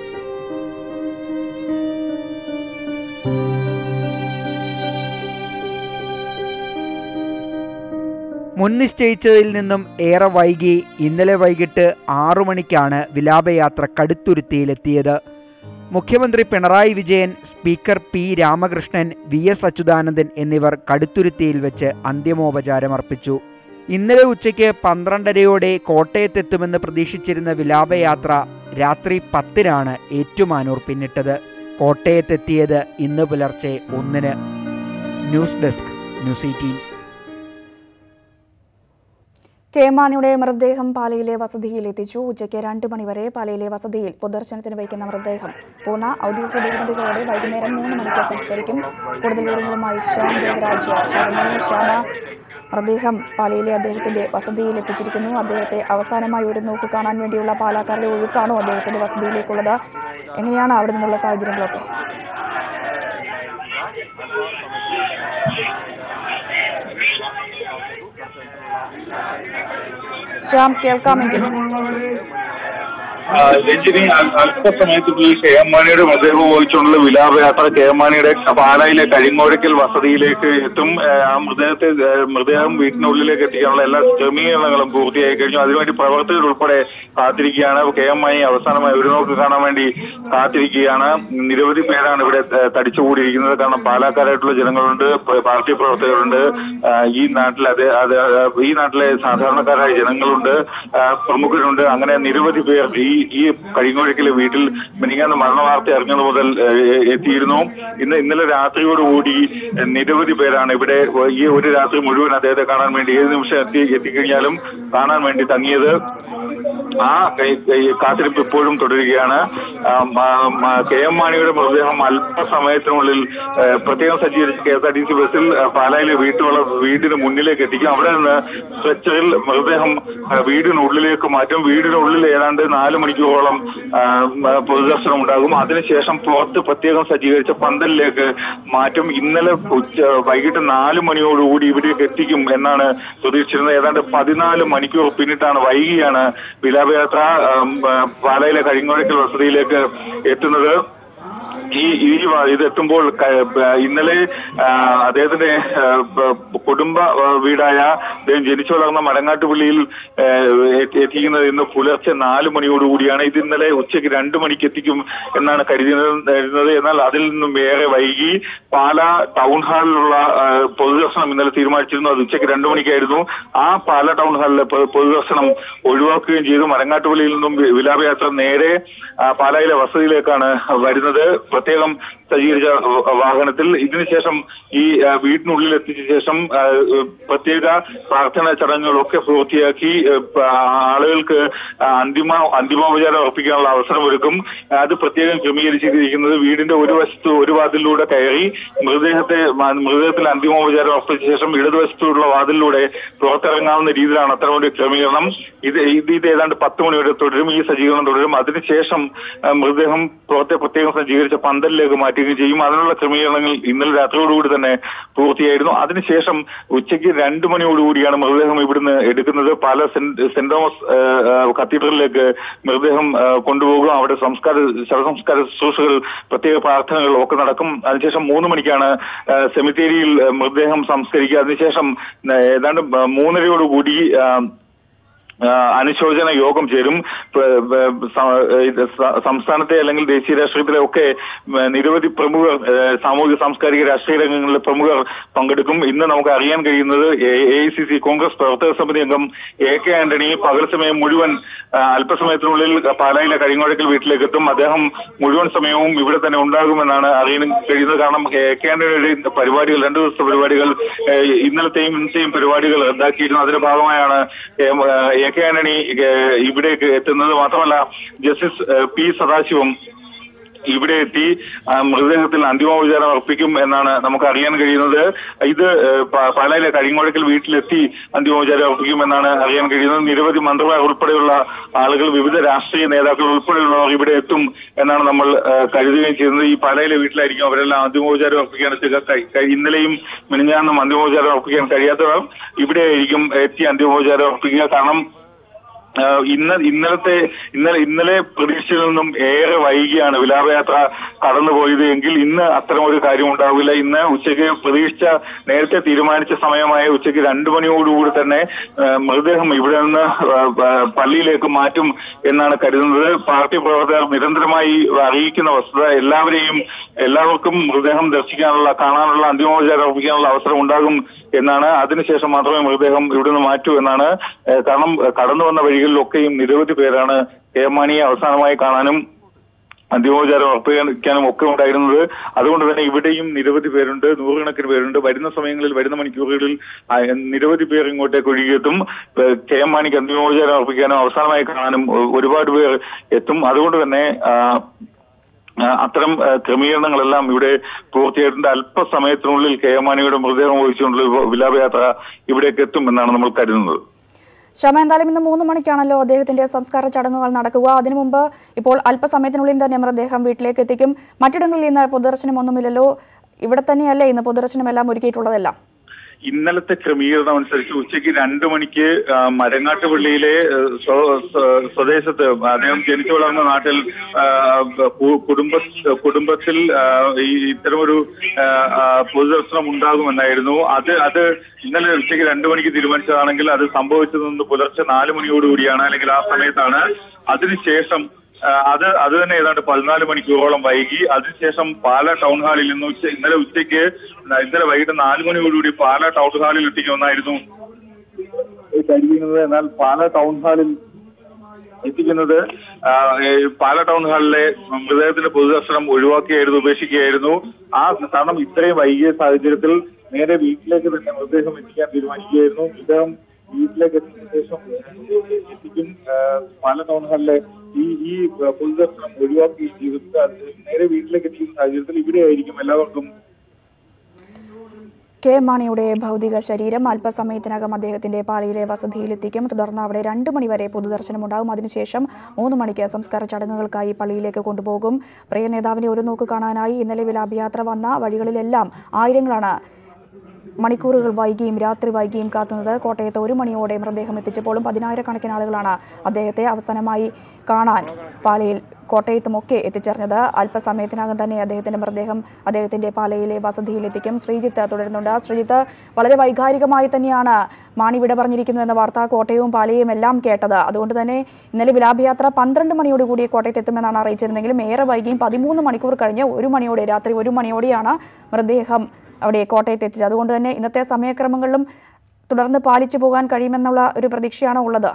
മുൻ നിശ്ചയിച്ചതിൽ നിന്നും ഏറെ വൈകി ഇന്നലെ വൈകിട്ട് ആറു മണിക്കാണ് വിലാപയാത്ര കടുത്തുരുത്തിയിലെത്തിയത് മുഖ്യമന്ത്രി Pinarayi Vijayan speaker P Ramakrishnan V S Achuthanandan എന്നിവർ കടുത്തുരുത്തിയിൽ വെച്ച് അന്തിമോപചാരമർപ്പിച്ചു ഇന്നലെ ഉച്ചയ്ക്ക് പന്ത്രണ്ടരയോടെ കോട്ടയത്തെത്തുമെന്ന് പ്രതീക്ഷിച്ചിരുന്ന വിലാപയാത്ര രാത്രി പത്തിനാണ് ഏറ്റുമാനൂർ പിന്നിട്ടത് കോട്ടയത്തെത്തിയത് ഇന്ന് പുലർച്ചെ ഒന്നിന് news desk news eighteen K മാണിയുടെ മൃതദേഹം പാലയിലെ വസതിയിൽ എത്തിച്ചു ഉച്ചയ്ക്ക് രണ്ട് മണിവരെ പാലയിലെ വസതിയിൽ പൊതുദർശനത്തിന് വയ്ക്കുന്ന മൃതദേഹം പൂർണ്ണ ഔദ്യോഗിക ബഹുമതികളോടെ വൈകുന്നേരം മൂന്ന് മണിക്ക് സംസ്കരിക്കും കൂടുതൽ വിവരങ്ങളുമായി ശ്യാം ദേവരാജ് ചേർന്നു ശ്യാമ മൃതദേഹം പാലയിലെ അദ്ദേഹത്തിന്റെ വസതിയിൽ എത്തിച്ചിരിക്കുന്നു അദ്ദേഹത്തെ അവസാനമായി ഒരു നോക്ക് കാണാൻ വേണ്ടിയുള്ള പാലക്കാരുടെ ഒഴുക്കാണോ അദ്ദേഹത്തിന്റെ വസതിയിലേക്കുള്ളത് എങ്ങനെയാണ് അവിടെ നിന്നുള്ള സാഹചര്യങ്ങളൊക്കെ ശ്യാം കേൾക്കാമെങ്കിൽ ആ, രഞ്ജിനി അൽ- അല്പസമയത്തിനുള്ളിൽ കെ എം മാണിയുടെ മൃതദേഹം വഹിച്ചുകൊണ്ടുള്ള വിലാപയാത്ര കെ എം മാണിയുടെ പാലായിലെ കരിങ്ങോഴക്കൽ വസതിയിലേക്ക് എത്തും ആ, ആ മൃതദേഹത്തെ ആ, മൃതദേഹം വീട്ടിനുള്ളിലേക്ക് എത്തിക്കാനുള്ള എല്ലാ ക്രമീകരണങ്ങളും പൂർത്തിയായി കഴിഞ്ഞു അതിനുവേണ്ടി പ്രവർത്തകർ ഉൾപ്പെടെ കാത്തിരിക്കുകയാണ് കെ എം മാണി അവസാനമായി ഒരു നോക്ക് കാണാൻ വേണ്ടി കാത്തിരിക്കുകയാണ് നിരവധി പേരാണ് ഇവിടെ ആ, തടിച്ചുകൂടിയിരിക്കുന്നത് കാരണം പാലക്കാരായിട്ടുള്ള ജനങ്ങളുണ്ട് പ- പാർട്ടി പ്രവർത്തകരുണ്ട് ആ, ഈ നാട്ടിൽ അത് അത് ഈ നാട്ടിലെ സാധാരണക്കാരായ ജനങ്ങളുണ്ട് ആ, പ്രമുഖരുണ്ട് അങ്ങനെ നിരവധി പേർ ഈ ഈ കരിങ്ങോഴക്കിലെ വീട്ടിൽ മിനിങ്ങാന്ന് മരണ വാർത്ത അറിഞ്ഞത് മുതൽ ഏഹ്, എത്തിയിരുന്നു ഇന്ന് ഇന്നലെ രാത്രിയോടുകൂടി ഏഹ്, നിരവധി പേരാണ് ഇവിടെ ഈ ഒരു രാത്രി മുഴുവൻ അദ്ദേഹത്തെ കാണാൻ വേണ്ടി ഏത് നിമിഷം എത്തി എത്തിക്കഴിഞ്ഞാലും കാണാൻ വേണ്ടി തങ്ങിയത് ആ കൈ- കൈ- കാത്തിരിപ്പ് ഇപ്പോഴും തുടരുകയാണ് ആ, മ- മ- കെ എം മാണിയുടെ മൃതദേഹം അല്പസമയത്തിനുള്ളിൽ ഏ, പ്രത്യേകം സജ്ജീകരിച്ച K S R T C ബസ്സിൽ ആ, പാലായിലെ വീട്ടുവള വീടിന് മുന്നിലേക്ക് എത്തിക്കും അവിടെ നിന്ന് സ്ട്രെച്ചറിൽ മൃതദേഹം ആ, വീടിനുള്ളിലേക്ക് മാറ്റും വീടിനുള്ളിൽ ഏതാണ്ട് നാല് മണിക്കൂറോളം ആ, മ- പൊതുദർശനം ഉണ്ടാകും അതിനുശേഷം പുറത്ത് പ്രത്യേകം സജ്ജീകരിച്ച പന്തലിലേക്ക് മാറ്റും ഇന്നലെ ഉച്ച വൈകിട്ട് നാല് മണിയോടുകൂടി ഇവിടേക്ക് എത്തിക്കും എന്നാണ് പ്രതീക്ഷിച്ചിരുന്നത് ഏതാണ്ട് പതിനാല് മണിക്കൂർ പിന്നിട്ടാണ് വൈകിയാണ് വിലാപയാത്ര ആം, ആ, പാലയിലെ കരിങ്ങോഴക്കൽ വസതിയിലേക്ക് എത്തുന്നത് ഈ ഈ വ- ഇത് എത്തുമ്പോൾ ക- ബ- ഇന്നലെ ആ, അദ്ദേഹത്തിന്റെ ആ, ബ- കുടുംബ ആ, വീടായ അദ്ദേഹം ജനിച്ചു വളർന്ന മരങ്ങാട്ടുപള്ളിയിൽ ആ, എത്തി- എത്തിക്കുന്നത് ഇന്ന് പുലർച്ചെ നാല് മണിയോടുകൂടിയാണ് ഇത് ഇന്നലെ ഉച്ചയ്ക്ക് രണ്ട് മണിക്ക് എത്തിക്കും എന്നാണ് കരുതിയിരുന്നത് എന്നാൽ അതിൽ നിന്നും ഏറെ വൈകി പാല ടൗൺ ഹാളിലുള്ള ആ, പൊതുദർശനം ഇന്നലെ തീരുമാനിച്ചിരുന്നു അത് ഉച്ചയ്ക്ക് രണ്ട് മണിക്കായിരുന്നു ആ പാല ടൗൺ ഹാളിലെ പൊ- പൊതുദർശനം ഒഴിവാക്കുകയും ചെയ്തു മരങ്ങാട്ടുപള്ളിയിൽ നിന്നും വി- വിലാപയാത്ര നേരെ ആ, പാലായിലെ വസതിയിലേക്കാണ് വരുന്നത് പ്രത്യേകം സജ്ജീകരിച്ച വ- വാഹനത്തിൽ ഇതിനുശേഷം ഈ ആ, വീട്ടിനുള്ളിൽ എത്തിച്ച ശേഷം ആ, പ്രത്യേക പ്രാർത്ഥനാ ചടങ്ങുകളൊക്കെ പൂർത്തിയാക്കി ആ, പ- ആളുകൾക്ക് ആ, അന്തിമ അന്തിമോപചാരം അർപ്പിക്കാനുള്ള അവസരം ഒരുക്കും അത് പ്രത്യേകം ക്രമീകരിച്ചിരിക്കുന്നത് വീടിന്റെ ഒരു വശത്ത് ഒരു വാതിലിലൂടെ കയറി മൃതദേഹത്തെ മ- മൃതദേഹത്തിൽ അന്തിമോപചാരം അർപ്പിച്ച ശേഷം ഇടതുവശത്തുള്ള വാതിലിലൂടെ പുറത്തിറങ്ങാവുന്ന രീതിയിലാണ് അത്തരമൊരു ക്രമീകരണം ഇത് ഇത് ഇത് ഏതാണ്ട് പത്ത് മണി വരെ തുടരും ഈ സജ്ജീകരണം തുടരും അതിനുശേഷം ആ, മൃതദേഹം പുറത്തെ പ്രത്യേകം സജ്ജീകരിച്ച പന്തലിലേക്ക് മാറ്റുകയും ചെയ്യും അതിനുള്ള ക്രമീകരണങ്ങൾ ഇന്നലെ രാത്രിയോടുകൂടി തന്നെ പൂർത്തിയായിരുന്നു അതിനുശേഷം ഉച്ചയ്ക്ക് രണ്ട് മണിയോടുകൂടിയാണ് മൃതദേഹം ഇവിടുന്ന് എടുക്കുന്നത് പല സെന്റ് സെന്റ് തോമസ് ആ, ആ, കത്തീഡ്രലിലേക്ക് മൃതദേഹം ആ, കൊണ്ടുപോകും അവിടെ സംസ്കാര ശവസംസ്കാര ശുശ്രൂഷകൾ പ്രത്യേക പ്രാർത്ഥനകൾ ഒക്കെ നടക്കും അതിനുശേഷം മൂന്ന് മണിക്കാണ് ആ, സെമിത്തേരിയിൽ ആ, മൃതദേഹം സംസ്കരിക്കുക അതിനുശേഷം ആ, ഏതാണ്ട് മൂന്നരയോടുകൂടി ആ, ആ, അനുശോചന യോഗം ചേരും പ- പ- സ- ഇത് സ- സംസ്ഥാനത്തെ അല്ലെങ്കിൽ ദേശീയ രാഷ്ട്രീയത്തിലെ ഒക്കെ ഉം, നിരവധി പ്രമുഖർ ഏ, സാമൂഹിക സാംസ്കാരിക രാഷ്ട്രീയ രംഗങ്ങളിലെ പ്രമുഖർ പങ്കെടുക്കും ഇന്ന് നമുക്ക് അറിയാൻ കഴിയുന്നത് A I C C Congress പ്രവർത്തക സമിതി അംഗം എ കെ ആന്റണി പകൽ സമയം മുഴുവൻ ആ, അല്പസമയത്തിനുള്ളിൽ പാലായിലെ കരിങ്ങോഴക്കൽ വീട്ടിലേക്ക് എത്തും അദ്ദേഹം മുഴുവൻ സമയവും ഇവിടെ തന്നെ ഉണ്ടാകുമെന്നാണ് അറിയാൻ കഴിയുന്നത് കാരണം എ കെ ആന്റണിയുടെ പരിപാടികൾ രണ്ടു ദിവസത്തെ പരിപാടികൾ ഏ, ഇന്നലത്തെയും ഇന്നത്തെയും പരിപാടികൾ റദ്ദാക്കിയിരുന്നു അതിന്റെ ഭാഗമായാണ് എ ആ, എ കെ ആന്റണി ഏ, ഇവിടേക്ക് എത്തുന്നത് മാത്രമല്ല ജസ്റ്റിസ് ഏ, പി സദാശിവം ഇവിടെ എത്തി ആ, മൃതദേഹത്തിൽ അന്തിമോപചാരം അർപ്പിക്കും എന്നാണ് നമുക്ക് അറിയാൻ കഴിയുന്നത് ഇത് ഏഹ്, പ- പാലായിലെ കരിങ്ങോഴക്കൽ വീട്ടിലെത്തി അന്തിമോപചാരം അർപ്പിക്കും എന്നാണ് അറിയാൻ കഴിയുന്നത് നിരവധി മന്ത്രിമാർ ഉൾപ്പെടെയുള്ള ആളുകൾ വിവിധ രാഷ്ട്രീയ നേതാക്കൾ ഉൾപ്പെടെയുള്ളവർ ഇവിടെ എത്തും എന്നാണ് നമ്മൾ ഏഹ്, കരുതുകയും ചെയ്യുന്നത് ഈ പാലായിലെ വീട്ടിലായിരിക്കും അവരെല്ലാം അന്തിമോപചാരം അർപ്പിക്കാൻ എത്തുക കഴി- കഴി- ഇന്നലെയും മിനിഞ്ഞാന്നും അന്തിമോപചാരം അർപ്പിക്കാൻ കഴിയാത്തവർ ഇവിടെ ആയിരിക്കും എത്തി അന്തിമോപചാരം അർപ്പിക്കുക കാരണം ആഹ് ഇന്ന ഇന്നലത്തെ ഇന്നലെ ഇന്നലെ പ്രതീക്ഷയിൽ നിന്നും ഏറെ വൈകിയാണ് വിലാപയാത്ര കടന്നുപോയത് എങ്കിൽ ഇന്ന് അത്തരം ഒരു കാര്യം ഉണ്ടാവില്ല ഇന്ന് ഉച്ചയ്ക്ക് പ്രതീക്ഷിച്ച നേരത്തെ തീരുമാനിച്ച സമയമായ ഉച്ചയ്ക്ക് രണ്ടു മണിയോടുകൂടി തന്നെ ആഹ് മൃതദേഹം ഇവിടെ നിന്ന് ആഹ് ആഹ് പള്ളിയിലേക്ക് മാറ്റും എന്നാണ് കരുതുന്നത് പാർട്ടി പ്രവർത്തകർ നിരന്തരമായി അറിയിക്കുന്ന വസ്തുത എല്ലാവരെയും എല്ലാവർക്കും മൃതദേഹം ദർശിക്കാനുള്ള കാണാനുള്ള അന്തിമോപചാരം അർപ്പിക്കാനുള്ള അവസരം ഉണ്ടാകും എന്നാണ് അതിനുശേഷം മാത്രമേ മൃതദേഹം ഇവിടുന്ന് മാറ്റൂ എന്നാണ് ഏഹ് കാരണം ഏഹ് കടന്നു വന്ന വഴികളിലൊക്കെയും നിരവധി പേരാണ് കെ എം മാണിയെ അവസാനമായി കാണാനും അന്തിമോപചാരം അർപ്പിക്കാനും ഒക്കെ ഉണ്ടായിരുന്നത് അതുകൊണ്ട് തന്നെ ഇവിടെയും നിരവധി പേരുണ്ട് നൂറുകണക്കിന് പേരുണ്ട് വരുന്ന സമയങ്ങളിൽ വരുന്ന മണിക്കൂറുകളിൽ ആ, നിരവധി പേർ ഇങ്ങോട്ടേക്ക് ഒഴുകിയെത്തും ഏഹ് കെ എം മാണിക്ക് അന്തിമോപചാരം അർപ്പിക്കാനും അവസാനമായി കാണാനും ഒ- ഒരുപാട് പേർ എത്തും അതുകൊണ്ട് തന്നെ ആ, ആ, അത്തരം ആ, ക്രമീകരണങ്ങളെല്ലാം ഇവിടെ പൂർത്തിയായിട്ടുണ്ട് അല്പസമയത്തിനുള്ളിൽ കെ എം മാണിയുടെ മൃതദേഹം വഹിച്ചുകൊണ്ടുള്ള വി- വിലാപയാത്ര ഇവിടേക്ക് എത്തും എന്നാണ് നമ്മൾ കരുതുന്നത് ശമ എന്തായാലും ഇന്ന് മൂന്ന് മണിക്കാണല്ലോ അദ്ദേഹത്തിന്റെ സംസ്കാര ചടങ്ങുകൾ നടക്കുക അതിനു മുമ്പ് ഇപ്പോൾ അല്പസമയത്തിനുള്ളിൽ തന്നെ മൃതദേഹം വീട്ടിലേക്ക് എത്തിക്കും മറ്റിടങ്ങളിൽ ഇന്ന് പൊതുദർശനം ഒന്നുമില്ലല്ലോ ഇവിടെ തന്നെയല്ലേ ഇന്ന് പൊതുദർശനം എല്ലാം ഒരുക്കിയിട്ടുള്ളതെല്ലാം ഇന്നലത്തെ ക്രമീകരണം അനുസരിച്ച് ഉച്ചയ്ക്ക് രണ്ടു മണിക്ക് ആ, മരങ്ങാട്ടുപള്ളിയിലെ ആ, സ്വ- സ്വ- സ്വദേശത്ത് അദ്ദേഹം ജനിച്ചു വളർന്ന നാട്ടിൽ ആ, കു- കുടുംബ കുടുംബത്തിൽ ആ, ഈ ഇത്തരമൊരു ആ, ആ, പൊതുദർശനം ഉണ്ടാകുമെന്നായിരുന്നു അത് അത് ഇന്നലെ ഉച്ചയ്ക്ക് രണ്ടു മണിക്ക് തീരുമാനിച്ചതാണെങ്കിൽ അത് സംഭവിച്ചതെന്ന് പുലർച്ചെ നാല് മണിയോടുകൂടിയാണ് അല്ലെങ്കിൽ ആ സമയത്താണ് അതിനുശേഷം ആ, അത് അത് തന്നെ ഏതാണ്ട് പതിനാല് മണിക്കൂറോളം വൈകി അതിനുശേഷം പാല ടൗൺ ഹാളിൽ നിന്ന് ഉച്ച ഇന്നലെ ഉച്ചയ്ക്ക് ഇന്നലെ വൈകിട്ട് നാല് മണിയോടുകൂടി പാല ടൗൺ ഹാളിൽ എത്തിക്കുമെന്നായിരുന്നു കരുതിയിരുന്നത് എന്നാൽ പാല ടൗൺ ഹാളിൽ എത്തിക്കുന്നത് ആ, ഏ, പാല ടൗൺ ഹാളിലെ മൃതദേഹത്തിന്റെ പൊതുദർശനം ഒഴിവാക്കിയായിരുന്നു ഉപേക്ഷിക്കുകയായിരുന്നു ആ കാരണം ഇത്രയും വൈകിയ സാഹചര്യത്തിൽ നേരെ വീട്ടിലേക്ക് തന്നെ മൃതദേഹം എത്തിക്കാൻ തീരുമാനിക്കുകയായിരുന്നു മൃതദേഹം വീട്ടിലേക്ക് എത്തിയ ശേഷം എത്തിക്കും ആ, പാല ടൗൺ ഹാളിലെ ഈ ഈ പൊതുദർശനം ഒഴിവാക്കുകയും ചെയ്തിട്ട് അത് നേരെ വീട്ടിലേക്ക് എത്തിക്കുന്ന സാഹചര്യത്തിൽ ഇവിടെയായിരിക്കും എല്ലാവർക്കും കെ എം മാണിയുടെ ഭൗതിക ശരീരം അല്പസമയത്തിനകം അദ്ദേഹത്തിന്റെ പാലയിലെ വസതിയിലെത്തിക്കും തുടർന്ന് അവിടെ രണ്ടു മണിവരെ പൊതുദർശനമുണ്ടാകും അതിനുശേഷം മൂന്ന് മണിക്ക് സംസ്കാര ചടങ്ങുകൾക്കായി പള്ളിയിലേക്ക് കൊണ്ടുപോകും പ്രിയ നേതാവിനെ ഒരു നോക്ക് കാണാനായി ഇന്നലെ വിലാപയാത്ര വന്ന വഴികളിലെല്ലാം ആയിരങ്ങളാണ് മണിക്കൂറുകൾ വൈകിയും രാത്രി വൈകിയും കാത്തുന്നത് കോട്ടയത്ത് ഒരു മണിയോടെ മൃതദേഹം എത്തിച്ചപ്പോഴും പതിനായിരക്കണക്കിന് ആളുകളാണ് അദ്ദേഹത്തെ അവസാനമായി കാണാൻ പാലയിൽ കോട്ടയത്തുമൊക്കെ എത്തിച്ചേർന്നത് അല്പസമയത്തിനകം തന്നെ അദ്ദേഹത്തിന്റെ മൃതദേഹം അദ്ദേഹത്തിന്റെ പാലയിലെ വസതിയിലെത്തിക്കും ശ്രീജിത്ത് തുടരുന്നുണ്ട് ശ്രീജിത്ത് വളരെ വൈകാരികമായി തന്നെയാണ് മാണി വിട പറഞ്ഞിരിക്കുന്നു എന്ന വാർത്ത കോട്ടയവും പാലയും എല്ലാം കേട്ടത് അതുകൊണ്ട് തന്നെ ഇന്നലെ വിലാപയാത്ര പന്ത്രണ്ട് മണിയോടുകൂടി കോട്ടയത്ത് എത്തുമെന്നാണ് അറിയിച്ചിരുന്നെങ്കിലും ഏറെ വൈകിയും പതിമൂന്ന് മണിക്കൂർ കഴിഞ്ഞ് ഒരു മണിയോടെ രാത്രി ഒരു മണിയോടെയാണ് മൃതദേഹം അവിടെ കോട്ടയത്ത് എത്തിച്ചത് അതുകൊണ്ട് തന്നെ ഇന്നത്തെ സമയക്രമങ്ങളിലും തുടർന്ന് പാലിച്ചു പോകാൻ കഴിയുമെന്നുള്ള ഒരു പ്രതീക്ഷയാണോ ഉള്ളത്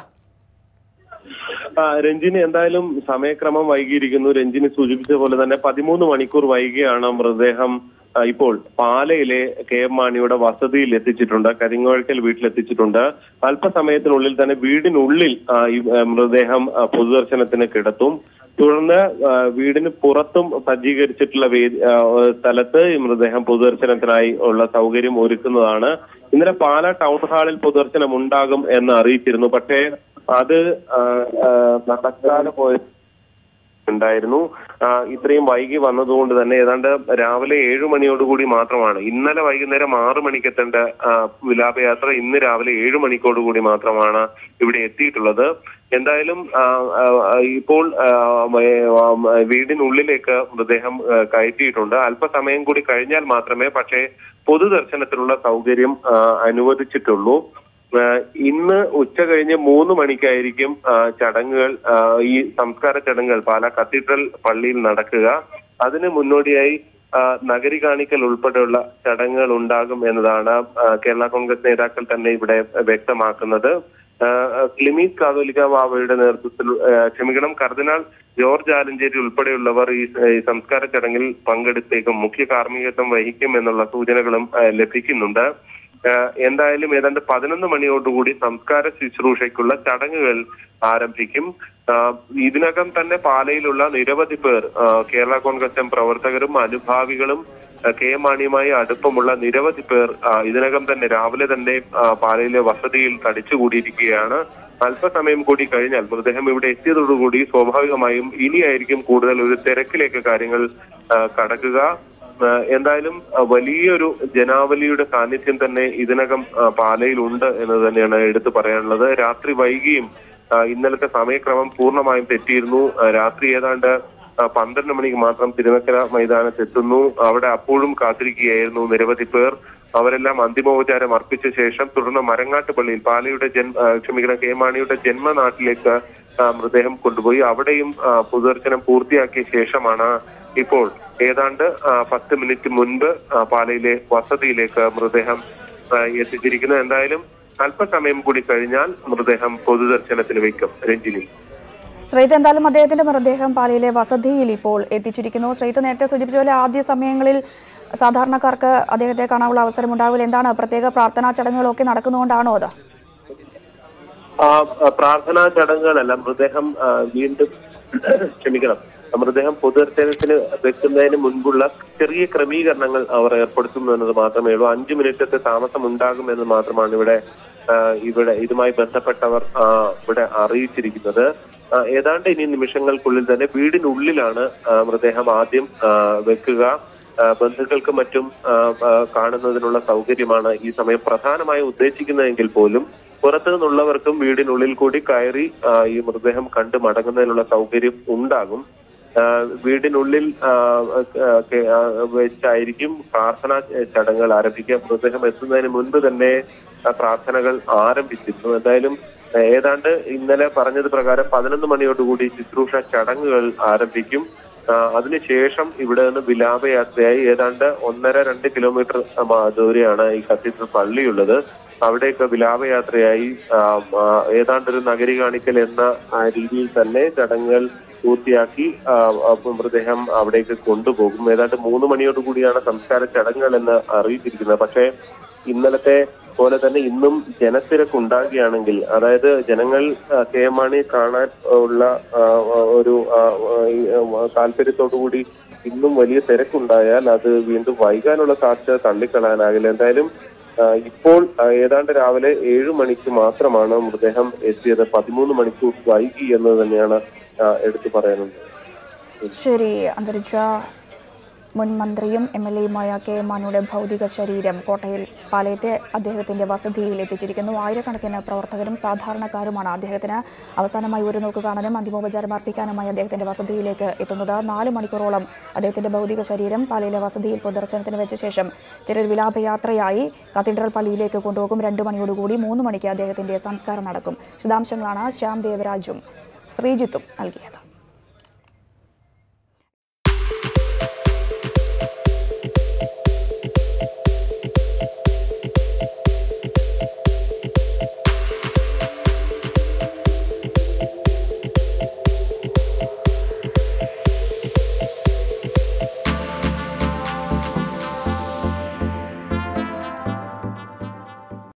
ആ, രഞ്ജിനി എന്തായാലും സമയക്രമം വൈകിയിരിക്കുന്നു രഞ്ജിനി സൂചിപ്പിച്ച പോലെ തന്നെ പതിമൂന്ന് മണിക്കൂർ വൈകിയാണ് മൃതദേഹം ആ, ഇപ്പോൾ പാലയിലെ കെ എം മാണിയുടെ വസതിയിൽ എത്തിച്ചിട്ടുണ്ട് കരിങ്ങോഴക്കൽ വീട്ടിലെത്തിച്ചിട്ടുണ്ട് അല്പസമയത്തിനുള്ളിൽ തന്നെ വീടിനുള്ളിൽ ആ, ഈ, ആ, മൃതദേഹം ആ, പൊതുദർശനത്തിന് കിടത്തും തുടർന്ന് ആ, വീടിന് പുറത്തും സജ്ജീകരിച്ചിട്ടുള്ള വേദി ആ, സ്ഥലത്ത് ഈ മൃതദേഹം പൊതുദർശനത്തിനായി ഉള്ള സൗകര്യം ഒരുക്കുന്നതാണ് ഇന്നലെ പാല ടൗൺ ഹാളിൽ പൊതുദർശനം ഉണ്ടാകും എന്ന് അറിയിച്ചിരുന്നു പക്ഷേ അത് ആ, ആ, നടക്കാതെ പോയ ഉണ്ടായിരുന്നു ആ, ഇത്രയും വൈകി വന്നതുകൊണ്ട് തന്നെ ഏതാണ്ട് രാവിലെ ഏഴു മണിയോടുകൂടി മാത്രമാണ് ഇന്നലെ വൈകുന്നേരം ആറു മണിക്ക് എത്തേണ്ട ആ, വിലാപയാത്ര ഇന്ന് രാവിലെ ഏഴു മണിക്കോടുകൂടി മാത്രമാണ് ഇവിടെ എത്തിയിട്ടുള്ളത് എന്തായാലും ആ, ആ, ഇപ്പോൾ ആ, ഏ, ആ, വീടിനുള്ളിലേക്ക് മൃതദേഹം ആ, കയറ്റിയിട്ടുണ്ട് അല്പസമയം കൂടി കഴിഞ്ഞാൽ മാത്രമേ പക്ഷേ പൊതുദർശനത്തിനുള്ള സൗകര്യം ആ, അനുവദിച്ചിട്ടുള്ളൂ ഏഹ് ഇന്ന് ഉച്ച കഴിഞ്ഞ് മൂന്ന് മണിക്കായിരിക്കും ആ, ചടങ്ങുകൾ ആ, ഈ സംസ്കാര ചടങ്ങുകൾ പാലാ കത്തീഡ്രൽ പള്ളിയിൽ നടക്കുക അതിന് മുന്നോടിയായി ആ, നഗരി കാണിക്കൽ ഉൾപ്പെടെയുള്ള ചടങ്ങുകൾ ഉണ്ടാകും എന്നതാണ് ആ, കേരള കോൺഗ്രസ് നേതാക്കൾ തന്നെ ഇവിടെ വ്യക്തമാക്കുന്നത് ആ, ക്ലിമീസ് കാതോലിക്ക ബാബയുടെ നേതൃത്വത്തിൽ ആ, ക്ഷമിക്കണം കർദിനാൾ ജോർജ് ആലഞ്ചേരി ഉൾപ്പെടെയുള്ളവർ ഈ ഈ സംസ്കാര ചടങ്ങിൽ പങ്കെടുത്തേക്കും മുഖ്യ കാർമ്മികത്വം വഹിക്കും എന്നുള്ള സൂചനകളും ആ, ലഭിക്കുന്നുണ്ട് ഏഹ് എന്തായാലും ഏതാണ്ട് പതിനൊന്ന് മണിയോടുകൂടി സംസ്കാര ശുശ്രൂഷയ്ക്കുള്ള ചടങ്ങുകൾ ആരംഭിക്കും ആഹ് ഇതിനകം തന്നെ പാലയിലുള്ള നിരവധി പേർ ആഹ് കേരള കോൺഗ്രസ് എം പ്രവർത്തകരും അനുഭാവികളും ആഹ് കെ എം മാണിയുമായി അടുപ്പമുള്ള നിരവധി പേർ ആഹ് ഇതിനകം തന്നെ രാവിലെ തന്നെ ആഹ് പാലയിലെ വസതിയിൽ തടിച്ചുകൂടിയിരിക്കുകയാണ് അല്പസമയം കൂടി കഴിഞ്ഞാൽ മൃതദേഹം ഇവിടെ എത്തിയതോടുകൂടി സ്വാഭാവികമായും ഇനിയായിരിക്കും കൂടുതൽ ഒരു തിരക്കിലേക്ക് കാര്യങ്ങൾ ആഹ് കടക്കുക ആഹ് എന്തായാലും ആഹ് വലിയൊരു ജനാവലിയുടെ സാന്നിധ്യം തന്നെ ഇതിനകം ആഹ് പാലയിലുണ്ട് എന്ന് തന്നെയാണ് എടുത്തു പറയാനുള്ളത് രാത്രി വൈകിയും ആഹ് ഇന്നലത്തെ സമയക്രമം പൂർണ്ണമായും തെറ്റിയിരുന്നു ആഹ് രാത്രി ഏതാണ്ട് ആഹ് പന്ത്രണ്ട് മണിക്ക് മാത്രം തിരുനക്കര മൈതാനത്ത് എത്തുന്നു അവിടെ അപ്പോഴും കാത്തിരിക്കുകയായിരുന്നു നിരവധി പേർ അവരെല്ലാം അന്തിമോപചാരം അർപ്പിച്ച ശേഷം തുടർന്ന് മരങ്ങാട്ട് പള്ളിയിൽ പാലയുടെ ജന്മ ആഹ് ക്ഷമിക്കണം കെ മാണിയുടെ ജന്മനാട്ടിലേക്ക് ആഹ് മൃതദേഹം കൊണ്ടുപോയി അവിടെയും ആഹ് പൊതുദർശനം പൂർത്തിയാക്കിയ ശേഷമാണ് ഇപ്പോൾ ഏതാണ്ട് ആഹ് പത്ത് മിനിറ്റ് മുൻപ് ആഹ് പാലയിലെ വസതിയിലേക്ക് മൃതദേഹം ആഹ് എത്തിച്ചിരിക്കുന്നത് എന്തായാലും അല്പസമയം കൂടി കഴിഞ്ഞാൽ മൃതദേഹം പൊതുദർശനത്തിന് വയ്ക്കും രഞ്ജിനി ശ്രീത്ത് എന്തായാലും അദ്ദേഹത്തിന്റെ മൃതദേഹം പാലയിലെ വസതിയിൽ ഇപ്പോൾ എത്തിച്ചിരിക്കുന്നു ശ്രീത്ത് നേരത്തെ സൂചിപ്പിച്ച പോലെ ആദ്യ സമയങ്ങളിൽ സാധാരണക്കാർക്ക് അദ്ദേഹത്തെ കാണാനുള്ള അവസരം ഉണ്ടാവില്ല എന്താണ് പ്രത്യേക പ്രാർത്ഥനാ ചടങ്ങുകളൊക്കെ നടക്കുന്നതുകൊണ്ടാണോ അത് ആ ആ, പ്രാർത്ഥനാ ചടങ്ങുകളല്ല മൃതദേഹം ആ, വീണ്ടും ക്ഷമിക്കണം മൃതദേഹം പൊതുദർശനത്തിന് വെക്കുന്നതിന് മുൻപുള്ള ചെറിയ ക്രമീകരണങ്ങൾ അവർ ഏർപ്പെടുത്തുന്നു എന്നത് മാത്രമേ ഉള്ളൂ അഞ്ചു മിനിറ്റത്തെ താമസം ഉണ്ടാകും എന്ന് മാത്രമാണ് ഇവിടെ ആ, ഇവിടെ ഇതുമായി ബന്ധപ്പെട്ടവർ ആ, ഇവിടെ അറിയിച്ചിരിക്കുന്നത് ആ, ഏതാണ്ട് ഇനി നിമിഷങ്ങൾക്കുള്ളിൽ തന്നെ വീടിനുള്ളിലാണ് ആ, മൃതദേഹം ആദ്യം ആ, വെക്കുക ആ, ബന്ധുക്കൾക്കും മറ്റും ആ, ആ, കാണുന്നതിനുള്ള സൗകര്യമാണ് ഈ സമയം പ്രധാനമായും ഉദ്ദേശിക്കുന്നതെങ്കിൽ പോലും പുറത്തു നിന്നുള്ളവർക്കും വീടിനുള്ളിൽ കൂടി കയറി ആ, ഈ മൃതദേഹം കണ്ടു മടങ്ങുന്നതിനുള്ള സൗകര്യം ഉണ്ടാകും ആ, വീടിനുള്ളിൽ ആ, ആ, കെ- ആ, വെച്ചായിരിക്കും പ്രാർത്ഥനാ ചടങ്ങുകൾ ആരംഭിക്കുക മൃതദേഹം എത്തുന്നതിന് മുൻപ് തന്നെ ആ, പ്രാർത്ഥനകൾ ആരംഭിച്ചിരുന്നു എന്തായാലും ആ, ഏതാണ്ട് ഇന്നലെ പറഞ്ഞത് പ്രകാരം പതിനൊന്ന് മണിയോടുകൂടി ശുശ്രൂഷ ചടങ്ങുകൾ ആരംഭിക്കും ആ, അതിനുശേഷം ഇവിടെ നിന്ന് വിലാപയാത്രയായി ഏതാണ്ട് ഒന്നര രണ്ട് കിലോമീറ്റർ ആ, ദൂരെയാണ് ഈ കത്തീഡ്രൽ പള്ളിയുള്ളത് അവിടേക്ക് വിലാപയാത്രയായി ആ, ആ, ഏതാണ്ട് ഒരു നഗരി കാണിക്കൽ എന്ന ആ, രീതിയിൽ തന്നെ ചടങ്ങുകൾ പൂർത്തിയാക്കി ആ, ആ, മൃതദേഹം അവിടേക്ക് കൊണ്ടുപോകും ഏതാണ്ട് മൂന്ന് മണിയോടുകൂടിയാണ് സംസ്കാര ചടങ്ങുകൾ എന്ന് അറിയിച്ചിരിക്കുന്നത് പക്ഷേ ഇന്നലത്തെ പോലെ തന്നെ ഇന്നും ജനത്തിരക്ക് ഉണ്ടാകുകയാണെങ്കിൽ അതായത് ജനങ്ങൾ ആ, കെ എം മാണിയെ കാണാൻ ഉള്ള ആ, ഒരു ആ, ഈ, ആ, താല്പര്യത്തോടുകൂടി ഇന്നും വലിയ തിരക്കുണ്ടായാൽ അത് വീണ്ടും വൈകാനുള്ള സാധ്യത തള്ളിക്കളയാനാകില്ല എന്തായാലും ആ, ഇപ്പോൾ ആ, ഏതാണ്ട് രാവിലെ ഏഴു മണിക്ക് മാത്രമാണ് മൃതദേഹം എത്തിയത് പതിമൂന്ന് മണിക്കൂർ വൈകി എന്ന് തന്നെയാണ് ആ, എടുത്തു പറയാനുള്ളത് ശരി അന്തരിച്ച മുൻ മന്ത്രിയും എം എൽ എയുമായ കെ എം മാണിയുടെ ഭൗതിക ശരീരം കോട്ടയിൽ പാലയത്തെ അദ്ദേഹത്തിന്റെ വസതിയിൽ എത്തിച്ചിരിക്കുന്നു ആയിരക്കണക്കിന് പ്രവർത്തകരും സാധാരണക്കാരുമാണ് അദ്ദേഹത്തിന് അവസാനമായി ഒരു നോക്ക് കാണാനും അന്തിമോപചാരം അർപ്പിക്കാനുമായി അദ്ദേഹത്തിന്റെ വസതിയിലേക്ക് എത്തുന്നത് നാല് മണിക്കൂറോളം അദ്ദേഹത്തിന്റെ ഭൗതിക ശരീരം പാലയിലെ വസതിയിൽ പൊതുദർശനത്തിന് വെച്ച ശേഷം ചെറിയൊരു വിലാപയാത്രയായി കത്തീഡ്രൽ പള്ളിയിലേക്ക് കൊണ്ടുപോകും രണ്ടു മണിയോടുകൂടി മൂന്ന് മണിക്ക് അദ്ദേഹത്തിന്റെ സംസ്കാരം നടക്കും വിശദാംശങ്ങളാണ് ശ്യാം ദേവരാജും ശ്രീജിത്തും നൽകിയത്